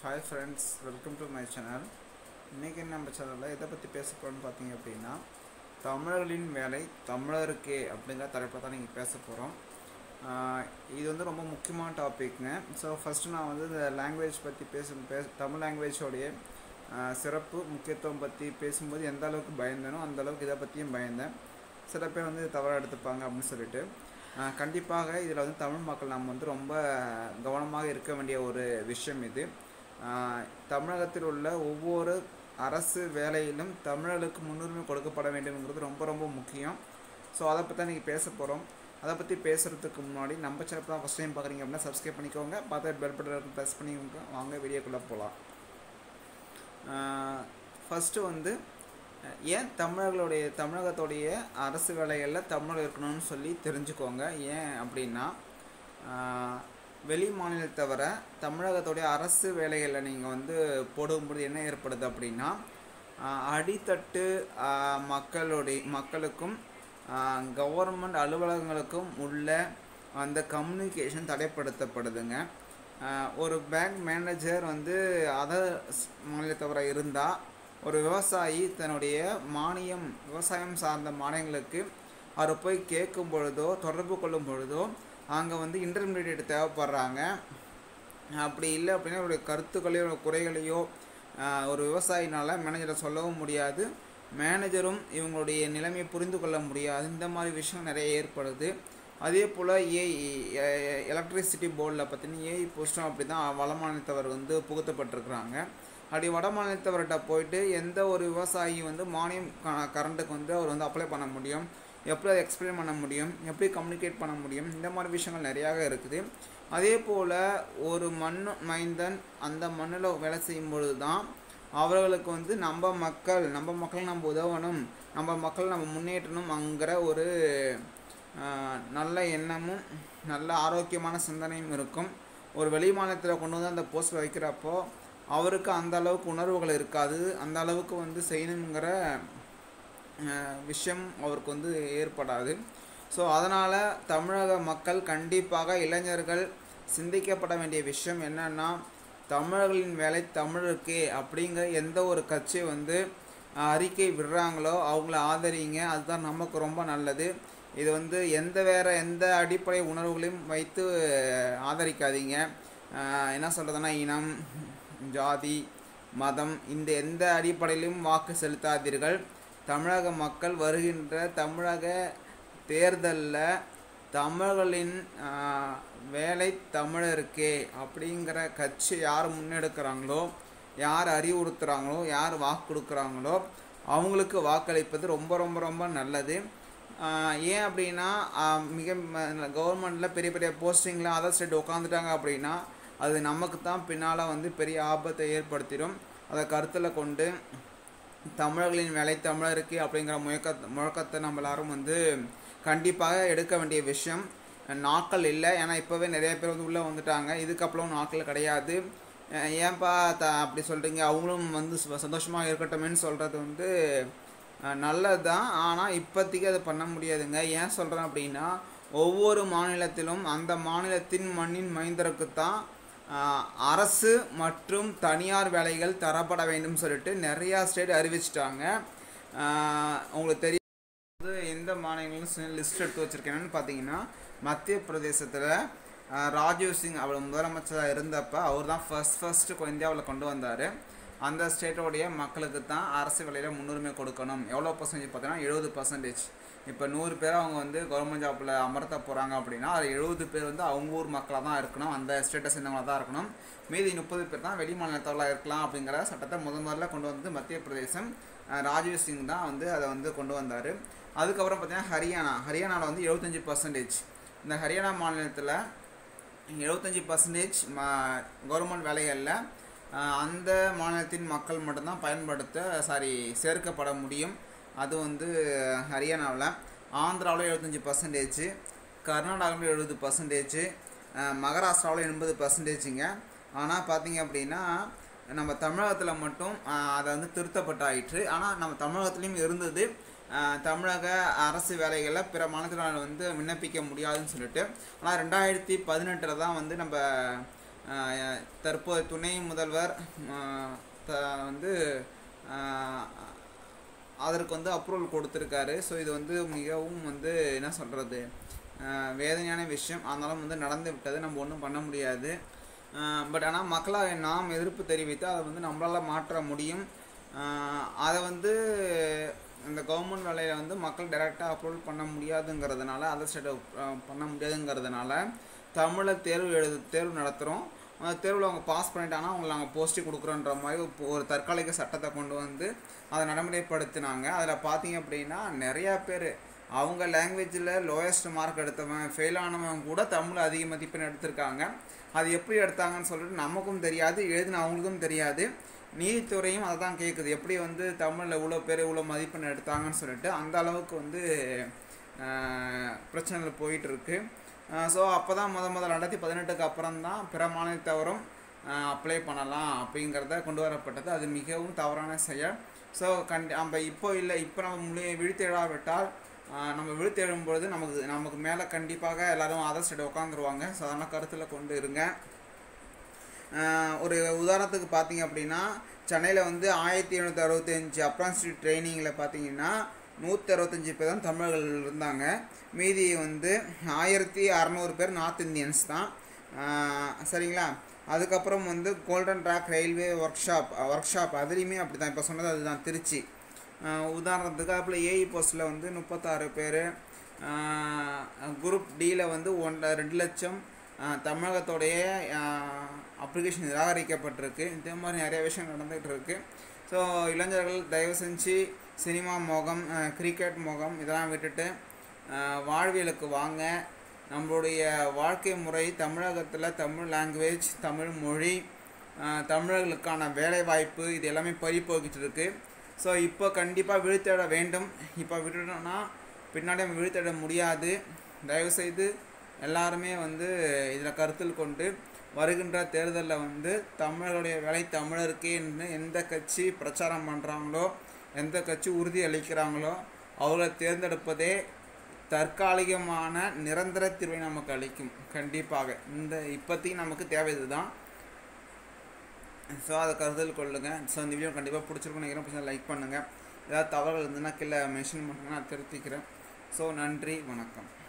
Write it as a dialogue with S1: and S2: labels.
S1: hi friends welcome to my channel இன்றைக்கி நம்ம சேனலில் எதை பற்றி பேச போகிறோம்னு பார்த்தீங்க அப்படின்னா தமிழர்களின் வேலை தமிழருக்கே அப்படிங்கிற தலைப்பில் தான் நீங்கள் பேச போகிறோம் இது வந்து ரொம்ப முக்கியமான டாபிக்ங்க ஸோ ஃபஸ்ட்டு நான் வந்து இந்த லாங்குவேஜ் பற்றி பேச பேச தமிழ் லாங்குவேஜோடைய சிறப்பு முக்கியத்துவம் பற்றி பேசும்போது எந்த அளவுக்கு பயந்தேனோ அந்த அளவுக்கு இதை பற்றியும் பயந்தேன் சில பேர் வந்து தவறாக எடுத்துப்பாங்க அப்படின்னு சொல்லிட்டு ஆஹ் கண்டிப்பாக இதில் வந்து தமிழ் மக்கள் நம்ம வந்து ரொம்ப கவனமாக இருக்க வேண்டிய ஒரு விஷயம் இது ஆஹ் தமிழகத்தில் உள்ள ஒவ்வொரு அரசு வேலையிலும் தமிழர்களுக்கு முன்னுரிமை கொடுக்கப்பட வேண்டும்ங்கிறது ரொம்ப ரொம்ப முக்கியம் ஸோ அதை பற்றி தான் இன்றைக்கி பேச போகிறோம் அதை பற்றி பேசுகிறதுக்கு முன்னாடி நம்ம சேனல் தான் ஃபஸ்ட் டைம் பார்க்குறீங்க அப்படின்னா சப்ஸ்கிரைப் பண்ணிக்கோங்க பார்த்து பெல் பட்டன் ப்ரெஸ் பண்ணிக்கோங்க வாங்க வீடியோக்குள்ளே போகலாம் ஃபஸ்ட்டு வந்து ஏன் தமிழர்களுடைய தமிழகத்துடைய அரசு வேலைகளில் தமிழ் இருக்கணும்னு சொல்லி தெரிஞ்சுக்கோங்க ஏன் அப்படின்னா வெளி மாநிலத்தவர தமிழகத்துடைய அரசு வேலைகளில் நீங்கள் வந்து போடும்போது என்ன ஏற்படுது அப்படின்னா அடித்தட்டு மக்களுடைய மக்களுக்கும் கவர்மெண்ட் அலுவலகங்களுக்கும் உள்ள அந்த கம்யூனிகேஷன் தடைப்படுத்தப்படுதுங்க ஒரு பேங்க் மேனேஜர் வந்து அதர் மாநிலத்தவராக இருந்தால் ஒரு விவசாயி தன்னுடைய மானியம் விவசாயம் சார்ந்த மானியங்களுக்கு அவரை போய் கேட்கும் பொழுதோ தொடர்பு கொள்ளும் பொழுதோ அங்கே வந்து இன்டர்மீடியட் தேவைப்படுறாங்க அப்படி இல்லை அப்படின்னா அவருடைய கருத்துக்களையோ குறைகளையோ ஒரு விவசாயினால் மேனேஜரை சொல்லவும் முடியாது மேனேஜரும் இவங்களுடைய நிலைமையை புரிந்து கொள்ள முடியாது இந்த மாதிரி விஷயம் நிறைய ஏற்படுது அதே போல் ஏஐ எலக்ட்ரிசிட்டி போர்டில் பார்த்தீங்கன்னா ஏஐ போஸ்ட்டும் அப்படி தான் வளமானித்தவர் வந்து புகுத்தப்பட்டிருக்கிறாங்க அப்படி வட மாநிலத்தவர்கிட்ட போயிட்டு எந்த ஒரு விவசாயி வந்து மானியம் கரண்ட்டுக்கு வந்து அவர் வந்து அப்ளை பண்ண முடியும் எப்படி அதை எக்ஸ்பிளைன் பண்ண முடியும் எப்படி கம்யூனிகேட் பண்ண முடியும் இந்த மாதிரி விஷயங்கள் நிறையாக இருக்குது அதே போல் ஒரு மண் மைந்தன் அந்த மண்ணில் வேலை செய்யும் பொழுது தான் அவர்களுக்கு வந்து நம்ம மக்கள் நம்ம மக்கள் நம்ம உதவணும் நம்ம மக்கள் நம்ம முன்னேற்றணும்ங்கிற ஒரு நல்ல எண்ணமும் நல்ல ஆரோக்கியமான சிந்தனையும் இருக்கும் ஒரு வெளி மாநிலத்தில் கொண்டு வந்து அந்த போஸ்ட் வைக்கிறப்போ அவருக்கு அந்த அளவுக்கு உணர்வுகள் இருக்காது அந்த அளவுக்கு வந்து செய்யணுங்கிற விஷயம் அவருக்கு வந்து ஏற்படாது ஸோ அதனால் தமிழக மக்கள் கண்டிப்பாக இளைஞர்கள் சிந்திக்கப்பட வேண்டிய விஷயம் என்னென்னா தமிழர்களின் வேலை தமிழருக்கே அப்படிங்கிற எந்த ஒரு கட்சி வந்து அறிக்கை விடுறாங்களோ அவங்கள ஆதரிங்க அதுதான் நமக்கு ரொம்ப நல்லது இது வந்து எந்த வேறு எந்த அடிப்படை உணர்வுகளையும் வைத்து ஆதரிக்காதீங்க என்ன சொல்கிறதுனா இனம் ஜாதி மதம் இந்த எந்த அடிப்படையிலும் வாக்கு செலுத்தாதீர்கள் தமிழக மக்கள் வருகின்ற தமிழக தேர்தலில் தமிழர்களின் வேலை தமிழருக்கே அப்படிங்கிற கட்சி யார் முன்னெடுக்கிறாங்களோ யார் அறிவுறுத்துகிறாங்களோ யார் வாக்கு கொடுக்குறாங்களோ அவங்களுக்கு வாக்களிப்பது ரொம்ப ரொம்ப ரொம்ப நல்லது ஏன் அப்படின்னா மிக கவர்மெண்ட்டில் பெரிய பெரிய போஸ்டிங்கில் அதர் ஸ்டேட் உட்காந்துட்டாங்க அப்படின்னா அது நமக்கு தான் பின்னால் வந்து பெரிய ஆபத்தை ஏற்படுத்திடும் அதை கருத்தில் கொண்டு தமிழர்களின் வேலை தமிழருக்கு அப்படிங்கிற முழக்க முழக்கத்தை நம்ம எல்லாரும் வந்து கண்டிப்பாக எடுக்க வேண்டிய விஷயம் நாட்கள் இல்லை ஏன்னா இப்போவே நிறைய பேர் வந்து உள்ளே வந்துட்டாங்க இதுக்கப்புறம் நாட்கள் கிடையாது ஏன்பா த அப்படி சொல்கிறீங்க அவங்களும் வந்து சந்தோஷமாக இருக்கட்டும்னு சொல்கிறது வந்து நல்லது தான் ஆனால் இப்போதைக்கு அதை பண்ண முடியாதுங்க ஏன் சொல்கிறேன் அப்படின்னா ஒவ்வொரு மாநிலத்திலும் அந்த மாநிலத்தின் மண்ணின் மைந்தருக்கு தான் அரசு மற்றும் தனியார் வேலைகள் தரப்பட வேண்டும் சொல்லிட்டு நிறையா ஸ்டேட் அறிவிச்சிட்டாங்க உங்களுக்கு தெரியும் வந்து எந்த மாநிலங்களும் லிஸ்ட் எடுத்து வச்சுருக்கேன்னு பார்த்தீங்கன்னா மத்திய பிரதேசத்தில் ராஜீவ் சிங் அவர் முதலமைச்சராக இருந்தப்போ அவர் தான் ஃபஸ்ட் ஃபஸ்ட்டு இந்தியாவில் கொண்டு வந்தார் அந்த ஸ்டேட்டோடைய மக்களுக்கு தான் அரசு வேலையில் முன்னுரிமை கொடுக்கணும் எவ்வளோ பர்சன்டேஜ் பார்த்தீங்கன்னா எழுபது பர்சன்டேஜ் இப்போ நூறு பேர் அவங்க வந்து கவர்மெண்ட் ஜாப்பில் அமர்த்த போகிறாங்க அப்படின்னா அது எழுபது பேர் வந்து அவங்க ஊர் மக்களாக தான் இருக்கணும் அந்த ஸ்டேட்டை சேர்ந்தவங்களாக தான் இருக்கணும் மீதி முப்பது பேர் தான் வெளி மாநிலத்தவர்களாக இருக்கலாம் அப்படிங்கிற சட்டத்தை முதல் முதல்ல கொண்டு வந்து மத்திய பிரதேசம் ராஜீவ் சிங் தான் வந்து அதை வந்து கொண்டு வந்தார் அதுக்கப்புறம் பார்த்தீங்கன்னா ஹரியானா ஹரியானாவில் வந்து எழுபத்தஞ்சி பர்சன்டேஜ் இந்த ஹரியானா மாநிலத்தில் எழுபத்தஞ்சி பர்சன்டேஜ் மா கவர்மெண்ட் வேலைகளில் அந்த மாநிலத்தின் மக்கள் மட்டும்தான் பயன்படுத்த சாரி சேர்க்கப்பட முடியும் அது வந்து ஹரியானாவில் ஆந்திராவில் எழுபத்தஞ்சி பர்சன்டேஜ் கர்நாடகாவில் எழுபது பர்சன்டேஜ் மகாராஷ்டிராவில் எண்பது பர்சன்டேஜுங்க ஆனால் பார்த்தீங்க அப்படின்னா நம்ம தமிழகத்தில் மட்டும் அதை வந்து திருத்தப்பட்டாயிற்று ஆனால் நம்ம தமிழகத்துலேயும் இருந்தது தமிழக அரசு வேலைகளில் பிற மாநிலத்தினால் வந்து விண்ணப்பிக்க முடியாதுன்னு சொல்லிட்டு ஆனால் ரெண்டாயிரத்தி பதினெட்டில் தான் வந்து நம்ம ஆஹ் தற்போது துணை முதல்வர் ஆஹ் த வந்து ஆஹ் அதற்கு வந்து அப்ரூவல் கொடுத்துருக்காரு ஸோ இது வந்து மிகவும் வந்து என்ன சொல்கிறது வேதனையான விஷயம் ஆனாலும் வந்து நடந்து விட்டது நம்ம ஒன்றும் பண்ண முடியாது பட் ஆனால் மக்களாக நாம் எதிர்ப்பு தெரிவித்து அதை வந்து நம்மளால் மாற்ற முடியும் ஆஹ் அதை வந்து இந்த கவர்மெண்ட் வேலையில் வந்து மக்கள் டைரெக்டாக அப்ரூவல் பண்ண முடியாதுங்கிறதுனால அதர் ஸ்டேட்டை பண்ண முடியாதுங்கிறதுனால தமிழில் தேர்வு எழுது தேர்வு நடத்துகிறோம் அந்த தேர்வில் அவங்க பாஸ் பண்ணிட்டாங்கன்னா அவங்களுக்கு நாங்கள் போஸ்ட்டு கொடுக்குறோன்ற மாதிரி ஒரு- ஒரு தற்காலிக சட்டத்தை கொண்டு வந்து அதை நடைமுறைப்படுத்தினாங்க அதில் பார்த்தீங்க அப்படின்னா நிறையா பேர் அவங்க லாங்குவேஜில் லோயஸ்ட் மார்க் எடுத்தவன் ஃபெயில் ஆனவன் கூட தமிழ் அதிக மதிப்பெண் எடுத்திருக்காங்க அது எப்படி எடுத்தாங்கன்னு சொல்லிட்டு நமக்கும் தெரியாது எழுதின அவங்களுக்கும் தெரியாது நீதித்துறையும் அதை தான் கேட்குது எப்படி வந்து தமிழில் இவ்வளோ பேர் இவ்வளோ மதிப்பெண் எடுத்தாங்கன்னு சொல்லிட்டு அந்த அளவுக்கு வந்து ஆஹ், பிரச்சனைகள் போயிட்டுருக்கு ஸோ அப்போ தான் முத முதல் ரெண்டாயிரத்தி பதினெட்டுக்கு அப்புறம் தான் பிற மாநிலத்தவரும் அப்ளை பண்ணலாம் அப்படிங்கிறத கொண்டு வரப்பட்டது அது மிகவும் தவறான செயல் ஸோ கண்டி நம்ம இப்போ இல்லை இப்போ நம்ம முழு விழித்தெழாவிட்டால் ஆஹ், நம்ம விழித்தெழும் பொழுது நமக்கு நமக்கு மேலே கண்டிப்பாக எல்லாரும் அதர் சைடு உட்காந்துருவாங்க ஸோ அதெல்லாம் கருத்தில் கொண்டு இருங்க ஆஹ் ஒரு உதாரணத்துக்கு பார்த்தீங்க அப்படின்னா சென்னையில் வந்து ஆயிரத்தி எழுநூற்றி அறுபத்தஞ்சு அப்ரான்ஸ்டியூட் ட்ரைனிங்கில் பார்த்தீங்கன்னா நூற்றி அறுபத்தஞ்சு பேர் தான் தமிழர்கள் இருந்தாங்க மீதி வந்து ஆயிரத்தி அறநூறு பேர் நார்த் இந்தியன்ஸ் தான் ஆஹ் சரிங்களா அதுக்கப்புறம் வந்து golden track railway workshop workshop அதுலேயுமே அப்படி தான் இப்போ சொன்னது அதுதான் திருச்சி ஆஹ் உதாரணத்துக்கு அதில் ஏஇ போஸ்ட்டில் வந்து முப்பத்தாறு பேர் குரூப் டியில் வந்து ஒன்றரை ரெண்டு லட்சம் ஆஹ் தமிழகத்தோடைய அப்ளிகேஷன் நிராகரிக்கப்பட்டிருக்கு இந்த மாதிரி நிறைய விஷயம் நடந்துகிட்டு இருக்கு ஸோ இளைஞர்கள் தயவு செஞ்சு சினிமா மோகம் ஆஹ் கிரிக்கெட் மோகம் இதெல்லாம் விட்டுட்டு ஆஹ் வாழ்வியலுக்கு வாங்க நம்மளுடைய வாழ்க்கை முறை தமிழகத்தில் தமிழ் லாங்குவேஜ் தமிழ் மொழி ஆஹ் தமிழர்களுக்கான வேலைவாய்ப்பு இது எல்லாமே பறி போய்கிட்டு இருக்கு ஸோ இப்போ கண்டிப்பாக விழுத்தேட வேண்டும் இப்போ விட்டுட்டோம்னா பின்னாடி நம்ம விழுத்தேட முடியாது தயவுசெய்து எல்லாருமே வந்து இதில் கருத்தில் கொண்டு வருகின்ற தேர்தலில் வந்து தமிழருடைய வேலை தமிழருக்கேன்னு எந்த கட்சி பிரச்சாரம் பண்ணுறாங்களோ எந்த கட்சி உறுதி அளிக்கிறாங்களோ அவர்களை தேர்ந்தெடுப்பதே தற்காலிகமான நிரந்தர தீர்வை நமக்கு அளிக்கும் கண்டிப்பாக இந்த இப்போதைக்கு நமக்கு தேவை இதுதான் ஸோ அதை கருத்தில் கொள்ளுங்கள் ஸோ இந்த வீடியோ கண்டிப்பாக பிடிச்சிருக்கும் நினைக்கிறேன் பிடிச்சா லைக் பண்ணுங்கள் ஏதாவது தவறுகள் இருந்ததுன்னா கீழே மென்ஷன் பண்ணுங்க நான் திருத்திக்கிறேன் ஸோ நன்றி வணக்கம்